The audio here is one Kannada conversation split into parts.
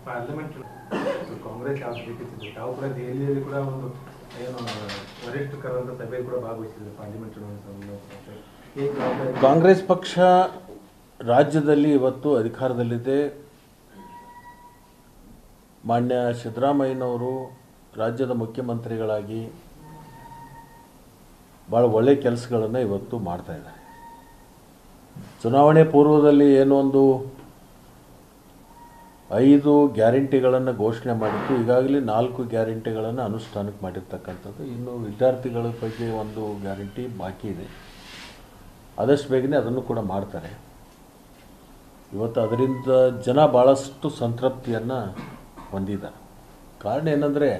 ಪಾರ್ಲಿಮೆಂಟ್ ಕಾಂಗ್ರೆಸ್ ಯಾವ ರೀತಿ ತಾವು ಕೂಡ ದೆಹಲಿಯಲ್ಲಿ ಕೂಡ ಒಂದು ಏನು ವರಿಷ್ಠಕರಾದ ಸಭೆ ಕೂಡ ಭಾಗವಹಿಸಿದ್ರು ಪಾರ್ಲಿಮೆಂಟ್ ಚುನಾವಣೆ ಸಂಬಂಧ ಏನ್ ಜವಾಬ್ದಾರಿ ಕಾಂಗ್ರೆಸ್ ಪಕ್ಷ ರಾಜ್ಯದಲ್ಲಿ ಇವತ್ತು ಅಧಿಕಾರದಲ್ಲಿದೆ ಮಾನ್ಯ ಸಿದ್ದರಾಮಯ್ಯನವರು ರಾಜ್ಯದ ಮುಖ್ಯಮಂತ್ರಿಗಳಾಗಿ ಭಾಳ ಒಳ್ಳೆಯ ಕೆಲಸಗಳನ್ನು ಇವತ್ತು ಮಾಡ್ತಾ ಇದ್ದಾರೆ ಚುನಾವಣೆ ಪೂರ್ವದಲ್ಲಿ ಏನೋ ಒಂದು ಐದು ಗ್ಯಾರಂಟಿಗಳನ್ನು ಘೋಷಣೆ ಮಾಡಿತ್ತು ಈಗಾಗಲೇ ನಾಲ್ಕು ಗ್ಯಾರಂಟಿಗಳನ್ನು ಅನುಷ್ಠಾನಕ್ಕೆ ಮಾಡಿರ್ತಕ್ಕಂಥದ್ದು ಇನ್ನು ವಿದ್ಯಾರ್ಥಿಗಳ ಬಗ್ಗೆ ಒಂದು ಗ್ಯಾರಂಟಿ ಬಾಕಿ ಇದೆ ಆದಷ್ಟು ಬೇಗನೆ ಅದನ್ನು ಕೂಡ ಮಾಡ್ತಾರೆ ಇವತ್ತು ಅದರಿಂದ ಜನ ಭಾಳಷ್ಟು ಸಂತೃಪ್ತಿಯನ್ನು ಹೊಂದಿದ್ದಾರೆ ಕಾರಣ ಏನಂದರೆ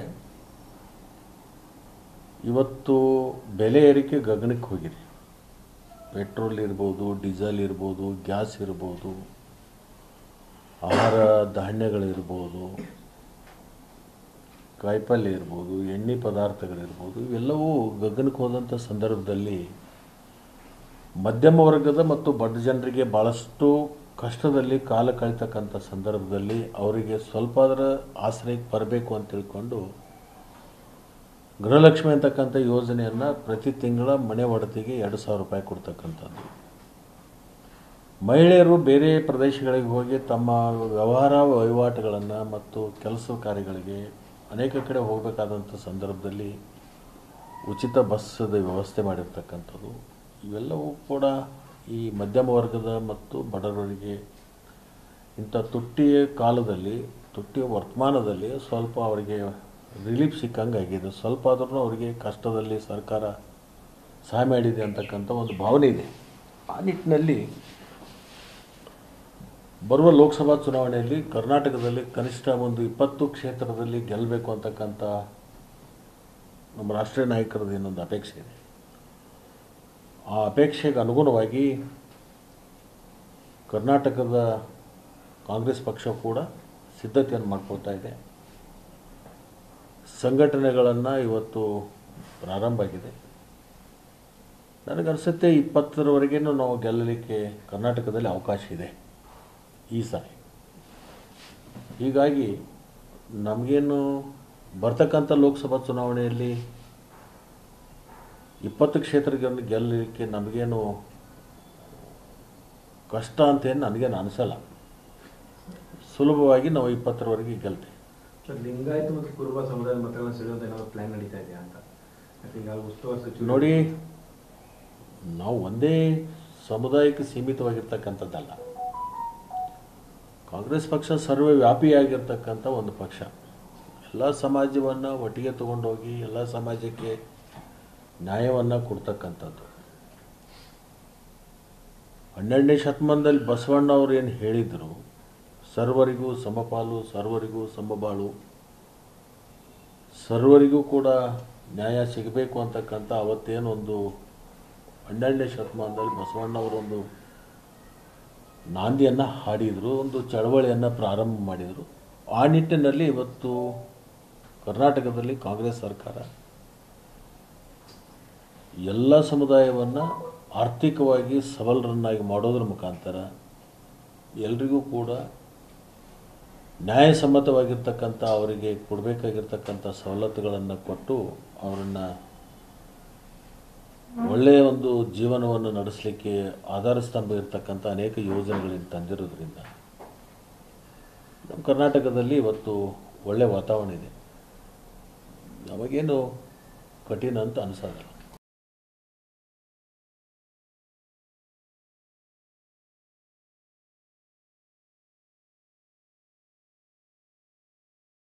ಇವತ್ತು ಬೆಲೆ ಏರಿಕೆ ಗಗನಕ್ಕೆ ಹೋಗಿದೆ ಪೆಟ್ರೋಲ್ ಇರ್ಬೋದು ಡೀಸೆಲ್ ಇರ್ಬೋದು ಗ್ಯಾಸ್ ಇರ್ಬೋದು ಆಹಾರ ಧಾನ್ಯಗಳಿರ್ಬೋದು ಕಾಯಿಪಲ್ಯ ಇರ್ಬೋದು ಎಣ್ಣೆ ಪದಾರ್ಥಗಳಿರ್ಬೋದು ಇವೆಲ್ಲವೂ ಗಗನಕ್ಕೆ ಹೋದಂಥ ಸಂದರ್ಭದಲ್ಲಿ ಮಧ್ಯಮ ವರ್ಗದ ಮತ್ತು ಬಡ ಜನರಿಗೆ ಭಾಳಷ್ಟು ಕಷ್ಟದಲ್ಲಿ ಕಾಲ ಕಳೀತಕ್ಕಂಥ ಸಂದರ್ಭದಲ್ಲಿ ಅವರಿಗೆ ಸ್ವಲ್ಪ ಅದರ ಆಶ್ರಯಕ್ಕೆ ಬರಬೇಕು ಅಂತ ತಿಳ್ಕೊಂಡು ಗೃಹಲಕ್ಷ್ಮಿ ಅಂತಕ್ಕಂಥ ಯೋಜನೆಯನ್ನು ಪ್ರತಿ ತಿಂಗಳ ಮನೆ ಒಡತಿಗೆ ಎರಡು ಸಾವಿರ ರೂಪಾಯಿ ಕೊಡ್ತಕ್ಕಂಥದ್ದು ಮಹಿಳೆಯರು ಬೇರೆ ಪ್ರದೇಶಗಳಿಗೆ ಹೋಗಿ ತಮ್ಮ ವ್ಯವಹಾರ ವಹಿವಾಟುಗಳನ್ನು ಮತ್ತು ಕೆಲಸ ಕಾರ್ಯಗಳಿಗೆ ಅನೇಕ ಕಡೆ ಹೋಗಬೇಕಾದಂಥ ಸಂದರ್ಭದಲ್ಲಿ ಉಚಿತ ಬಸ್ಸದ ವ್ಯವಸ್ಥೆ ಮಾಡಿರ್ತಕ್ಕಂಥದ್ದು ಇವೆಲ್ಲವೂ ಕೂಡ ಈ ಮಧ್ಯಮ ವರ್ಗದ ಮತ್ತು ಬಡವರಿಗೆ ಇಂಥ ತುಟ್ಟಿಯ ಕಾಲದಲ್ಲಿ ತುಟ್ಟಿಯ ವರ್ತಮಾನದಲ್ಲಿ ಸ್ವಲ್ಪ ಅವರಿಗೆ ರಿಲೀಫ್ ಸಿಕ್ಕಂಗೆ ಆಗಿದೆ ಸ್ವಲ್ಪ ಆದ್ರೂ ಅವರಿಗೆ ಕಷ್ಟದಲ್ಲಿ ಸರ್ಕಾರ ಸಹಾಯ ಮಾಡಿದೆ ಅಂತಕ್ಕಂಥ ಒಂದು ಭಾವನೆ ಇದೆ ಆ ನಿಟ್ಟಿನಲ್ಲಿ ಬರುವ ಲೋಕಸಭಾ ಚುನಾವಣೆಯಲ್ಲಿ ಕರ್ನಾಟಕದಲ್ಲಿ ಕನಿಷ್ಠ ಒಂದು ಇಪ್ಪತ್ತು ಕ್ಷೇತ್ರದಲ್ಲಿ ಗೆಲ್ಲಬೇಕು ಅಂತಕ್ಕಂಥ ನಮ್ಮ ರಾಷ್ಟ್ರೀಯ ನಾಯಕರದ್ದು ಇನ್ನೊಂದು ಅಪೇಕ್ಷೆ ಇದೆ ಆ ಅಪೇಕ್ಷೆಗೆ ಅನುಗುಣವಾಗಿ ಕರ್ನಾಟಕದ ಕಾಂಗ್ರೆಸ್ ಪಕ್ಷ ಕೂಡ ಸಿದ್ಧತೆಯನ್ನು ಮಾಡ್ಕೊಳ್ತಾ ಇದೆ ಸಂಘಟನೆಗಳನ್ನು ಇವತ್ತು ಪ್ರಾರಂಭ ಆಗಿದೆ ನನಗನ್ಸುತ್ತೆ ಇಪ್ಪತ್ತರವರೆಗೇನು ನಾವು ಗೆಲ್ಲಲಿಕ್ಕೆ ಕರ್ನಾಟಕದಲ್ಲಿ ಅವಕಾಶ ಇದೆ ಈ ಸಾರಿ ಹೀಗಾಗಿ ನಮಗೇನು ಬರ್ತಕ್ಕಂಥ ಲೋಕಸಭಾ ಚುನಾವಣೆಯಲ್ಲಿ ಇಪ್ಪತ್ತು ಕ್ಷೇತ್ರಗಳನ್ನು ಗೆಲ್ಲಲಿಕ್ಕೆ ನಮಗೇನು ಕಷ್ಟ ಅಂತೇನು ನನಗೇನು ಅನಿಸಲ್ಲ ಸುಲಭವಾಗಿ ನಾವು ಇಪ್ಪತ್ತರವರೆಗೆ ಗೆಲ್ತೀವಿ ಸರ್ ಲಿಂಗಾಯತ ಮತ್ತು ಕುರುಬ ಸಮುದಾಯದ ಮತಗಳನ್ನ ಸೆಳೆಯುವಂತ ಏನಾದ್ರು ಪ್ಲಾನ್ ನಡೀತಾ ಇದೆಯಾ ಅಂತ ಯಾಕೆ ಈಗ ಉಸ್ತುವಾರಿ ಸಚಿವರು ನೋಡಿ ನಾವು ಒಂದೇ ಸಮುದಾಯಕ್ಕೆ ಸೀಮಿತವಾಗಿರ್ತಕ್ಕಂಥದ್ದಲ್ಲ ಕಾಂಗ್ರೆಸ್ ಪಕ್ಷ ಸರ್ವವ್ಯಾಪಿಯಾಗಿರ್ತಕ್ಕಂಥ ಒಂದು ಪಕ್ಷ ಎಲ್ಲ ಸಮಾಜವನ್ನು ಒಟ್ಟಿಗೆ ತಗೊಂಡೋಗಿ ಎಲ್ಲ ಸಮಾಜಕ್ಕೆ ನ್ಯಾಯವನ್ನು ಕೊಡ್ತಕ್ಕಂಥದ್ದು ಹನ್ನೆರಡನೇ ಶತಮಾನದಲ್ಲಿ ಬಸವಣ್ಣ ಅವರು ಏನು ಹೇಳಿದರು ಸರ್ವರಿಗೂ ಸಮಪಾಲು ಸರ್ವರಿಗೂ ಸಮಬಾಳು ಸರ್ವರಿಗೂ ಕೂಡ ನ್ಯಾಯ ಸಿಗಬೇಕು ಅಂತಕ್ಕಂಥ ಅವತ್ತೇನೊಂದು ಹನ್ನೆರಡನೇ ಶತಮಾನದಲ್ಲಿ ಬಸವಣ್ಣವರೊಂದು ನಾಂದಿಯನ್ನು ಹಾಡಿದರು ಒಂದು ಚಳವಳಿಯನ್ನು ಪ್ರಾರಂಭ ಮಾಡಿದರು ಆ ನಿಟ್ಟಿನಲ್ಲಿ ಇವತ್ತು ಕರ್ನಾಟಕದಲ್ಲಿ ಕಾಂಗ್ರೆಸ್ ಸರ್ಕಾರ ಎಲ್ಲ ಸಮುದಾಯವನ್ನು ಆರ್ಥಿಕವಾಗಿ ಸಬಲರನ್ನಾಗಿ ಮಾಡೋದ್ರ ಮುಖಾಂತರ ಎಲ್ರಿಗೂ ಕೂಡ ನ್ಯಾಯಸಮ್ಮತವಾಗಿರ್ತಕ್ಕಂಥ ಅವರಿಗೆ ಕೊಡಬೇಕಾಗಿರ್ತಕ್ಕಂಥ ಸವಲತ್ತುಗಳನ್ನು ಕೊಟ್ಟು ಅವರನ್ನು ಒಳ್ಳೆಯ ಒಂದು ಜೀವನವನ್ನು ನಡೆಸಲಿಕ್ಕೆ ಆಧಾರ ಸ್ತಂಭ ಇರತಕ್ಕಂಥ ಅನೇಕ ಯೋಜನೆಗಳನ್ನು ತಂದಿರೋದ್ರಿಂದ ನಮ್ಮ ಕರ್ನಾಟಕದಲ್ಲಿ ಇವತ್ತು ಒಳ್ಳೆಯ ವಾತಾವರಣ ಇದೆ ನಮಗೇನು ಕಠಿಣ ಅಂತ ಅನಿಸೋದಿಲ್ಲ